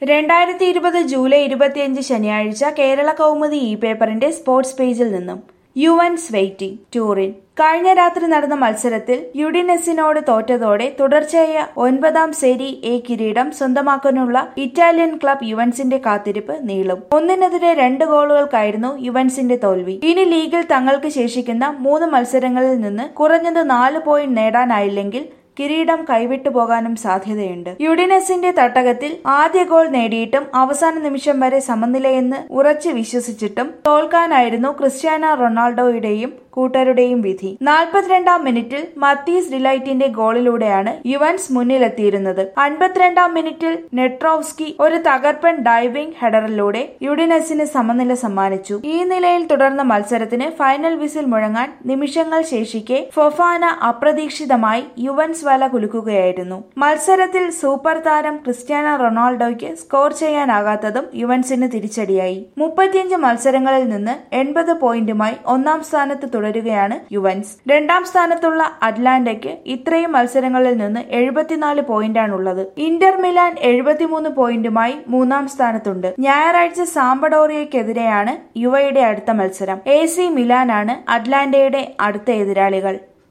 രണ്ടായിരത്തി ഇരുപത് ജൂലൈ ഇരുപത്തിയഞ്ച് ശനിയാഴ്ച കേരള കൗമുദി ഇ പേപ്പറിന്റെ സ്പോർട്സ് പേജിൽ നിന്നും യുവൻസ് വെയിറ്റിംഗ് ടൂറിൻ കഴിഞ്ഞ രാത്രി നടന്ന മത്സരത്തിൽ യുഡിനെസിനോട് തോറ്റതോടെ തുടർച്ചയായ ഒൻപതാം സെരി എ കിരീടം സ്വന്തമാക്കാനുള്ള ഇറ്റാലിയൻ ക്ലബ് യുവൻസിന്റെ കാത്തിരിപ്പ് നീളും ഒന്നിനെതിരെ രണ്ട് ഗോളുകൾക്കായിരുന്നു യുവൻസിന്റെ തോൽവി ഇനി ലീഗിൽ തങ്ങൾക്ക് ശേഷിക്കുന്ന മൂന്ന് മത്സരങ്ങളിൽ നിന്ന് കുറഞ്ഞത് നാല് പോയിന്റ് നേടാനായില്ലെങ്കിൽ കിരീടം കൈവിട്ടു പോകാനും സാധ്യതയുണ്ട് യുഡിനെസിന്റെ തട്ടകത്തിൽ ആദ്യ ഗോൾ നേടിയിട്ടും അവസാന നിമിഷം വരെ സമനിലയെന്ന് ഉറച്ചു വിശ്വസിച്ചിട്ടും തോൽക്കാനായിരുന്നു ക്രിസ്ത്യാനോ റൊണാൾഡോയുടെയും കൂട്ടരുടെയും വിധി നാൽപ്പത്തിരണ്ടാം മിനിറ്റിൽ മത്തീസ് ഡിലൈറ്റിന്റെ ഗോളിലൂടെയാണ് യുവൻസ് മുന്നിലെത്തിയിരുന്നത് അൻപത്തിരണ്ടാം മിനിറ്റിൽ നെട്രോവ്സ്കി ഒരു തകർപ്പൻ ഡൈവിംഗ് ഹെഡറിലൂടെ യുഡിനെസിന് സമനില സമ്മാനിച്ചു ഈ നിലയിൽ തുടർന്ന മത്സരത്തിന് ഫൈനൽ വിസിൽ മുഴങ്ങാൻ നിമിഷങ്ങൾ ശേഷിക്കെ ഫൊഫാന അപ്രതീക്ഷിതമായി യുവൻസ് വല കുലുക്കുകയായിരുന്നു മത്സരത്തിൽ സൂപ്പർ താരം ക്രിസ്ത്യാനോ റൊണാൾഡോയ്ക്ക് സ്കോർ ചെയ്യാനാകാത്തതും യുവൻസിന് തിരിച്ചടിയായി മുപ്പത്തിയഞ്ച് മത്സരങ്ങളിൽ നിന്ന് എൺപത് പോയിന്റുമായി ഒന്നാം സ്ഥാനത്ത് തുടരുകയാണ് യുവൻസ് രണ്ടാം സ്ഥാനത്തുള്ള അറ്റ്ലാന്റയ്ക്ക് ഇത്രയും മത്സരങ്ങളിൽ നിന്ന് എഴുപത്തിനാല് പോയിന്റാണുള്ളത് ഇന്റർ മിലാൻ എഴുപത്തിമൂന്ന് പോയിന്റുമായി മൂന്നാം സ്ഥാനത്തുണ്ട് ഞായറാഴ്ച സാമ്പഡോറിയയ്ക്കെതിരെയാണ് യുവയുടെ അടുത്ത മത്സരം എ സി മിലാനാണ് അറ്റ്ലാന്റയുടെ അടുത്ത എതിരാളികൾ